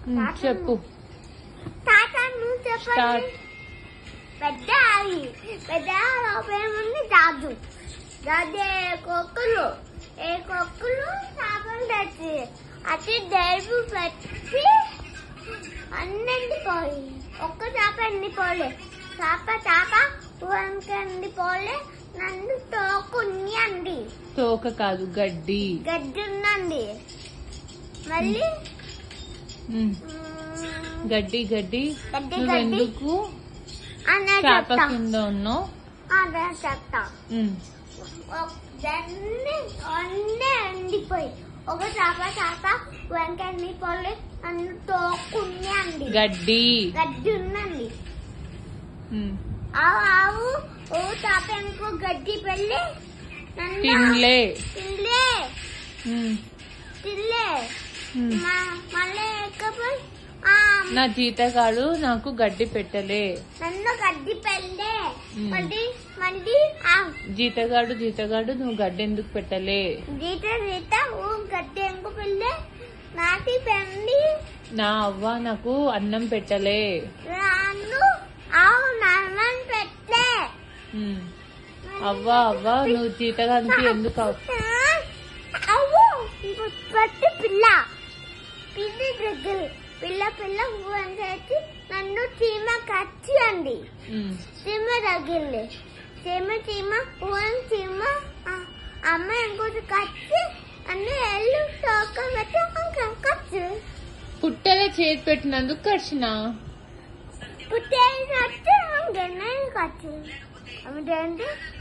ఉమ్, చెప్పు తాత నువ్వు చెప్పండి స్టార్ట్ పెద్ద ఆవి పెద్ద లోపేముంది జాజు జాజే కొక్కులు ఏ కొక్కులు చేపలు తెచ్చి అతి డైపు పెట్టి అన్ని ఎండిపోయి ఒక్క చేప ఎండిపోలే చేప చేప వంక ఎండిపోలే నన్ను తోకుంది అండి తోక కాదు గడ్డి గడ్డి ఉందండి మళ్ళీ ఉమ్, మ్మ్, గడ్డి గడ్డి గడ్డి గడ్డి నువ్వెందుకు అనే చేప చెప్తా కింద ఉన్నావు అదే చెప్తా ఉమ్, దాన్ని అన్నీ ఎండిపోయి ఒక చేప చేప వెంక ఎండిపోలే నన్ను తోకుంది అండి గడ్డి గడ్డి ఉందండి ఉమ్, ఆవు ఆవు ఓ చేప ఇంకో గడ్డి పెళ్ళి నన్ను తినలే తినలే ఉమ్, తినలే ఉమ్. మ- మళ్ళీ ఎక్కపోయి ఆ, నా జీతగాడు నాకు గడ్డి పెట్టలే నన్ను గడ్డి పెళ్ళే మ్. మళ్ళీ మళ్ళీ ఆ జీతగాడు జీతగాడు నువ్వు గడ్డి ఎందుకు పెట్టలే గీత గీత ఓ గడ్డి ఎంకు పెళ్ళే నాటి పెండి నా అవ్వ నాకు అన్నం పెట్టలే రాను ఆవు నాన్నని పెట్టే ఉమ్, అవ్వ అవ్వ నువ్వు జీతగానికి ఎందుకు అవ్- అవ్వు పట్టి పిల్ల పిల్ల దగ్గర పిల్ల పిల్ల ఊహం చేసి నన్ను చీమ కచ్చి అండి ఉమ్, చీమ తగిలింది చీమ చీమ ఊహం చీమ ఆ, అమ్మ ఇంకోటి కచ్చి అన్ని ఎల్లు తోక పెట్టి ఇంకా కచ్చు పుట్టలో చేతి పెట్టినందుకు కరిచిన పుట్టేసి కచ్చు ఇంకా కచ్చు అమ్మేంటి